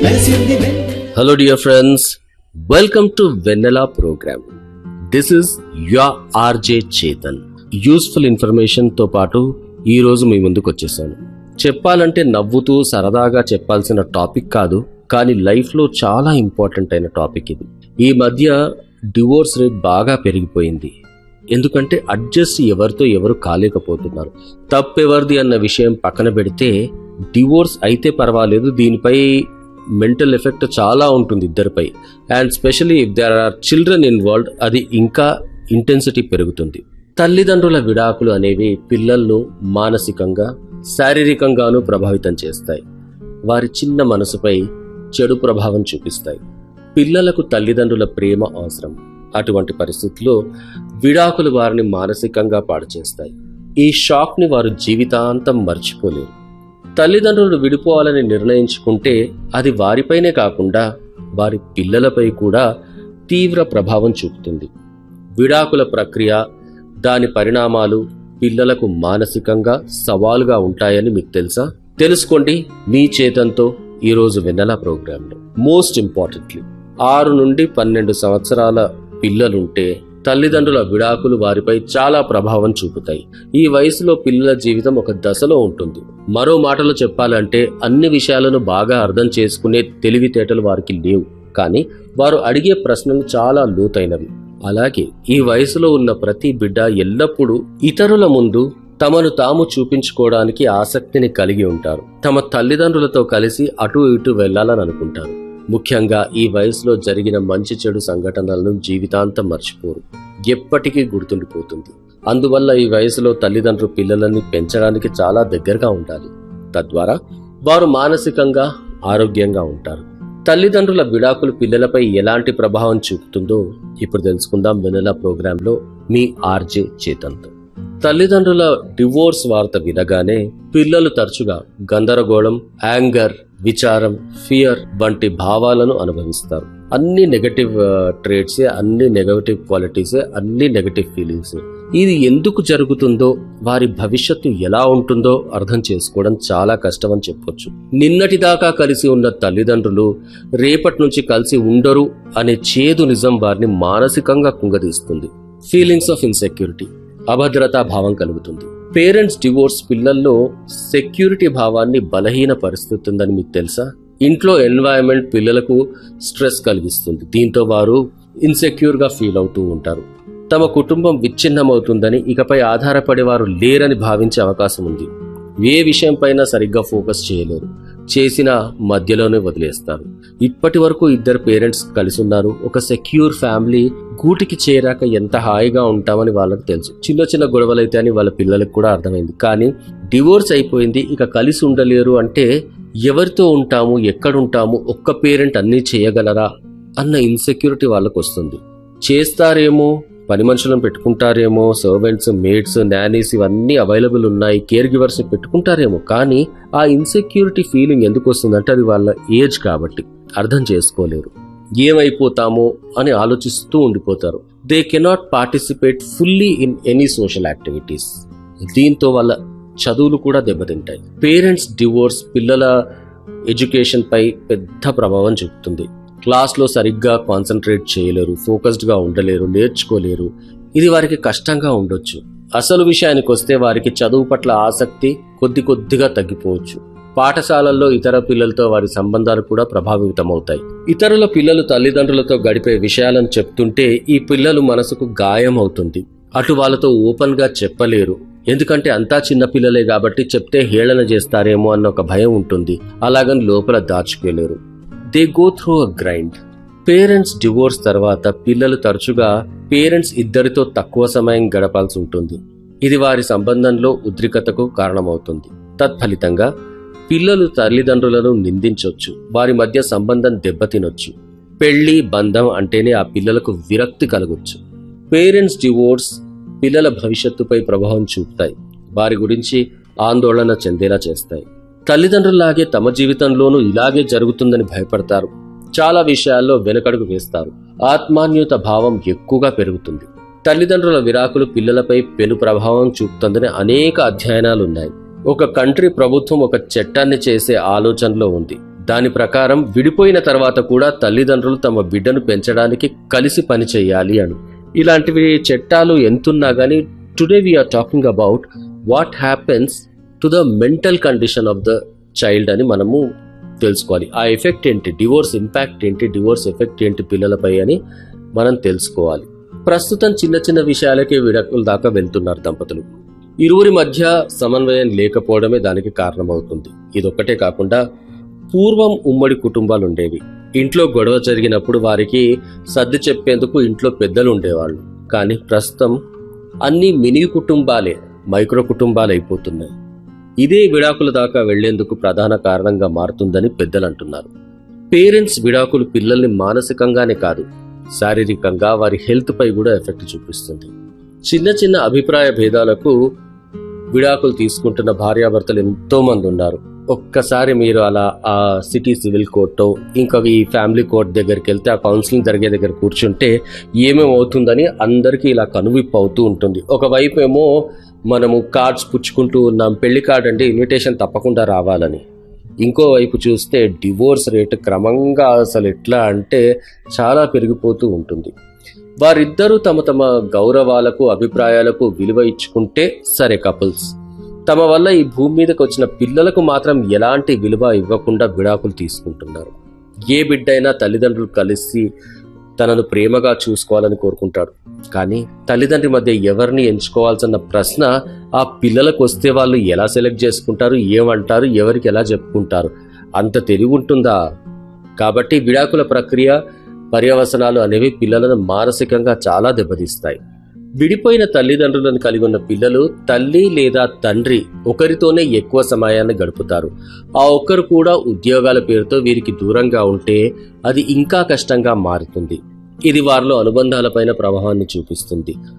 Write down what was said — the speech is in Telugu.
మెరిసింది వెన్నెల Hello, dear friends. Welcome to Vanilla program. This is your RJ Chetan. Useful information తో పాటు ఈ రోజు మీ ముందుకు వచ్చేసాను చెప్పాలంటే నవ్వుతూ సరదాగా చెప్పాల్సిన టాపిక్ కాదు కానీ లైఫ్ లో చాలా ఇంపార్టెంట్ అయిన టాపిక్ ఇది ఈ మధ్య డివోర్స్ రేట్ బాగా పెరిగిపోయింది ఎందుకంటే అడ్జస్ట్ ఎవరితో ఎవరు కాలేకపోతున్నారు తప్పెవరిది అన్న విషయం పక్కన పెడితే డివోర్స్ అయితే పర్వాలేదు దీనిపై మెంటల్ ఎఫెక్ట్ చాలా ఉంటుంది ఇద్దరిపై and specially if there are children involved అది ఇంకా ఇంటెన్సిటీ పెరుగుతుంది తల్లిదండ్రుల విడాకులు అనేవి పిల్లలను మానసికంగా శారీరకంగానూ ప్రభావితం చేస్తాయి వారి చిన్న మనసుపై చెడు ప్రభావం చూపిస్తాయి పిల్లలకు తల్లిదండ్రుల ప్రేమ అవసరం అటువంటి పరిస్థితుల్లో విడాకులు వారిని మానసికంగా పాడు చేస్తాయి ఈ షాక్ ని వారు జీవితాంతం మర్చిపోలేరు తల్లిదండ్రులు విడిపోవాలని నిర్ణయించుకుంటే అది వారిపైనే కాకుండా వారి పిల్లలపై కూడా తీవ్ర ప్రభావం చూపుతుంది విడాకుల ప్రక్రియ దాని పరిణామాలు పిల్లలకు మానసికంగా సవాలుగా ఉంటాయని మీకు తెలుసా తెలుసుకోండి మీ చేతంతో ఈరోజు వెన్నెల ప్రోగ్రాంలో మోస్ట్ ఇంపార్టెంట్లీ ఆరు నుండి పన్నెండు సంవత్సరాల పిల్లలుంటే తల్లిదండ్రుల విడాకులు వారిపై చాలా ప్రభావం చూపుతాయి ఈ వయసులో పిల్లల జీవితం ఒక దశలో ఉంటుంది మరో మాటలో చెప్పాలంటే అన్ని విషయాలను బాగా అర్థం చేసుకునే తెలివితేటలు వారికి లేవు కానీ వారు అడిగే ప్రశ్నలు చాలా లోతైనవి అలాగే ఈ వయసులో ఉన్న ప్రతి బిడ్డ ఎల్లప్పుడూ ఇతరుల ముందు తమను తాము చూపించుకోవడానికి ఆసక్తిని కలిగి ఉంటారు తమ తల్లిదండ్రులతో కలిసి అటు ఇటు వెళ్లాలని అనుకుంటారు ముఖ్యంగా ఈ వయసులో జరిగిన మంచి చెడు సంఘటనలను జీవితాంతం మర్చిపోరు ఎప్పటికీ గుర్తుండిపోతుంది అందువల్ల ఈ వయసులో తల్లిదండ్రులు పిల్లలని పెంచడానికి చాలా దగ్గరగా ఉండాలి తద్వారా వారు మానసికంగా ఆరోగ్యంగా ఉంటారు తల్లిదండ్రుల విడాకులు పిల్లలపై ఎలాంటి ప్రభావం చూపుతుందో ఇప్పుడు తెలుసుకుందాం వెనెలా ప్రోగ్రాంలో మీ ఆర్జే చేతంతో తల్లిదండ్రుల డివోర్స్ వార్త వినగానే పిల్లలు తరచుగా గందరగోళం యాంగర్ విచారం ఫియర్ వంటి భావాలను అనుభవిస్తారు అన్ని నెగటివ్ ట్రేట్సే అన్ని నెగటివ్ క్వాలిటీసే అన్ని నెగటివ్ ఫీలింగ్స్ ఇది ఎందుకు జరుగుతుందో వారి భవిష్యత్తు ఎలా ఉంటుందో అర్థం చేసుకోవడం చాలా కష్టం అని చెప్పొచ్చు నిన్నటిదాకా కలిసి ఉన్న తల్లిదండ్రులు రేపటి నుంచి కలిసి ఉండరు అనే చేదు నిజం వారిని మానసికంగా కుంగదీస్తుంది ఫీలింగ్స్ ఆఫ్ ఇన్సెక్యూరిటీ అభద్రతా భావం కలుగుతుంది పేరెంట్స్ డివోర్స్ పిల్లల్లో సెక్యూరిటీ భావాన్ని బలహీన పరిస్థితుందని మీకు తెలుసా ఇంట్లో ఎన్వైరన్మెంట్ పిల్లలకు స్ట్రెస్ కలిగిస్తుంది దీంతో వారు ఇన్సెక్యూర్ గా ఫీల్ అవుతూ ఉంటారు తమ కుటుంబం విచ్ఛిన్నమవుతుందని ఇకపై ఆధారపడే వారు లేరని భావించే అవకాశం ఉంది ఏ విషయంపైన సరిగ్గా ఫోకస్ చేయలేరు చేసిన మధ్యలోనే వదిలేస్తారు ఇప్పటి వరకు ఇద్దరు పేరెంట్స్ కలిసి ఉన్నారు ఒక సెక్యూర్ ఫ్యామిలీ గూటికి చేరాక ఎంత హాయిగా ఉంటామని వాళ్ళకి తెలుసు చిన్న చిన్న గొడవలైతే అని వాళ్ళ పిల్లలకు కూడా అర్థమైంది కానీ డివోర్స్ అయిపోయింది ఇక కలిసి ఉండలేరు అంటే ఎవరితో ఉంటాము ఎక్కడుంటాము ఒక్క పేరెంట్ అన్నీ చేయగలరా అన్న ఇన్సెక్యూరిటీ వాళ్ళకు వస్తుంది చేస్తారేమో పని మనుషులను పెట్టుకుంటారేమో సర్వెంట్స్ మేడ్స్ నానీస్ ఇవన్నీ అవైలబుల్ ఉన్నాయి కేర్ గివర్స్ ని పెట్టుకుంటారేమో కానీ ఆ ఇన్సెక్యూరిటీ ఫీలింగ్ ఎందుకు వస్తుందంటే అది వాళ్ళ ఏజ్ కాబట్టి అర్థం చేసుకోలేరు ఏమైపోతామో అని ఆలోచిస్తూ ఉండిపోతారు they cannot participate fully in any social activities దీంతో వాళ్ళ చదువులు కూడా దెబ్బతింటాయి పేరెంట్స్ డివోర్స్ పిల్లల ఎడ్యుకేషన్ పై పెద్ద ప్రభావం చూపుతుంది క్లాస్లో సరిగ్గా కాన్సన్ట్రేట్ చేయలేరు ఫోకస్డ్ గా ఉండలేరు నేర్చుకోలేరు ఇది వారికి కష్టంగా ఉండొచ్చు అసలు విషయానికి వస్తే వారికి చదువు పట్ల ఆసక్తి కొద్ది కొద్దిగా తగ్గిపోవచ్చు పాఠశాలల్లో ఇతర పిల్లలతో వారి సంబంధాలు కూడా ప్రభావితమవుతాయి ఇతరుల పిల్లలు తల్లిదండ్రులతో గడిపే విషయాలను చెప్తుంటే ఈ పిల్లలు మనసుకు గాయం అవుతుంది అటు వాళ్ళతో ఓపెన్ గా చెప్పలేరు ఎందుకంటే అంతా చిన్న పిల్లలే కాబట్టి చెప్తే హేళన చేస్తారేమో అన్న ఒక భయం ఉంటుంది అలాగని లోపల దాచుకోలేరు they go through a grind parents divorce తర్వాత పిల్లలు తరచుగా పేరెంట్స్ ఇద్దరితో తక్కువ సమయం గడపాల్సి ఉంటుంది ఇది వారి సంబంధంలో ఉద్రిక్తతకు కారణమవుతుంది తత్ఫలితంగా పిల్లలు తల్లిదండ్రులను నిందించొచ్చు వారి మధ్య సంబంధం దెబ్బతినొచ్చు పెళ్లి బంధం అంటేనే ఆ పిల్లలకు విరక్తి కలగొచ్చు పేరెంట్స్ డివోర్స్ పిల్లల భవిష్యత్తుపై ప్రభావం చూపుతాయి వారి గురించి ఆందోళన చెందేలా చేస్తాయి తల్లిదండ్రుల్లాగే తమ జీవితంలోనూ ఇలాగే జరుగుతుందని భయపడతారు చాలా విషయాల్లో వెనుకడుగు వేస్తారు ఆత్మాన్యుత భావం ఎక్కువగా పెరుగుతుంది తల్లిదండ్రుల విరాకులు పిల్లలపై పెను ప్రభావం చూపుతుందని అనేక అధ్యయనాలున్నాయి ఒక కంట్రీ ప్రభుత్వం ఒక చట్టాన్ని చేసే ఆలోచనలో ఉంది దాని ప్రకారం విడిపోయిన తర్వాత కూడా తల్లిదండ్రులు తమ బిడ్డను పెంచడానికి కలిసి పనిచేయాలి అని ఇలాంటివి చట్టాలు ఎంతున్నా కానీ today we are talking about what happens to the mental condition of the child అని మనము తెలుసుకోవాలి ఆ ఎఫెక్ట్ ఏంటి డివోర్స్ ఇంపాక్ట్ ఏంటి డివోర్స్ ఎఫెక్ట్ ఏంటి పిల్లలపై అని మనం తెలుసుకోవాలి ప్రస్తుతం చిన్న చిన్న విషయాలకే విడాకుల దాకా వెళ్తున్నారు దంపతులు ఇరువురి మధ్య సమన్వయం లేకపోవడమే దానికి కారణమవుతుంది ఇదొక్కటే కాకుండా పూర్వం ఉమ్మడి కుటుంబాలు ఉండేవి ఇంట్లో గొడవ జరిగినప్పుడు వారికి సర్ది చెప్పేందుకు ఇంట్లో పెద్దలు ఉండేవాళ్ళు కానీ ప్రస్తుతం అన్ని మినీ కుటుంబాలే మైక్రో కుటుంబాలు అయిపోతున్నాయి ఇదే విడాకుల దాకా వెళ్లేందుకు ప్రధాన కారణంగా మారుతుందని పెద్దలు అంటున్నారు పేరెంట్స్ విడాకులు పిల్లల్ని మానసికంగానే కాదు శారీరకంగా వారి హెల్త్ పై కూడా ఎఫెక్ట్ చూపిస్తుంది చిన్న చిన్న అభిప్రాయ భేదాలకు విడాకులు తీసుకుంటున్న భార్యాభర్తలు ఎంతో మంది ఉన్నారు ఒక్కసారి మీరు అలా ఆ సిటీ సివిల్ కోర్టు ఇంకా ఈ ఫ్యామిలీ కోర్ట్ దగ్గరికి వెళ్తే ఆ కౌన్సిలింగ్ జరిగే దగ్గర కూర్చుంటే ఏమేమి అవుతుందని అందరికీ ఇలా కనువిప్పు అవుతూ ఉంటుంది ఒకవైపు ఏమో మనము కార్డ్స్ పుచ్చుకుంటూ ఉన్నాం పెళ్లి కార్డ్ అంటే ఇన్విటేషన్ తప్పకుండా రావాలని ఇంకోవైపు చూస్తే డివోర్స్ రేటు క్రమంగా అసలు ఎట్లా అంటే చాలా పెరిగిపోతూ ఉంటుంది వారిద్దరూ తమ తమ గౌరవాలకు అభిప్రాయాలకు విలువ ఇచ్చుకుంటే సరే కపుల్స్ తమ వల్ల ఈ భూమి మీదకి వచ్చిన పిల్లలకు మాత్రం ఎలాంటి విలువ ఇవ్వకుండా విడాకులు తీసుకుంటున్నారు ఏ బిడ్డైనా తల్లిదండ్రులు కలిసి తనను ప్రేమగా చూసుకోవాలని కోరుకుంటాడు కానీ తల్లిదండ్రి మధ్య ఎవరిని ఎంచుకోవాల్సిన ప్రశ్న ఆ పిల్లలకు వస్తే వాళ్ళు ఎలా సెలెక్ట్ చేసుకుంటారు ఏమంటారు ఎవరికి ఎలా చెప్పుకుంటారు అంత తెలివి ఉంటుందా కాబట్టి విడాకుల ప్రక్రియ పర్యవసనాలు అనేవి పిల్లలను మానసికంగా చాలా దెబ్బతీస్తాయి విడిపోయిన తల్లిదండ్రులను కలిగి ఉన్న పిల్లలు తల్లి లేదా తండ్రి ఒకరితోనే ఎక్కువ సమయాన్ని గడుపుతారు ఆ ఒక్కరు కూడా ఉద్యోగాల పేరుతో వీరికి దూరంగా ఉంటే అది ఇంకా కష్టంగా మారుతుంది ఇది వారిలో అనుబంధాలపైన ప్రభావాన్ని చూపిస్తుంది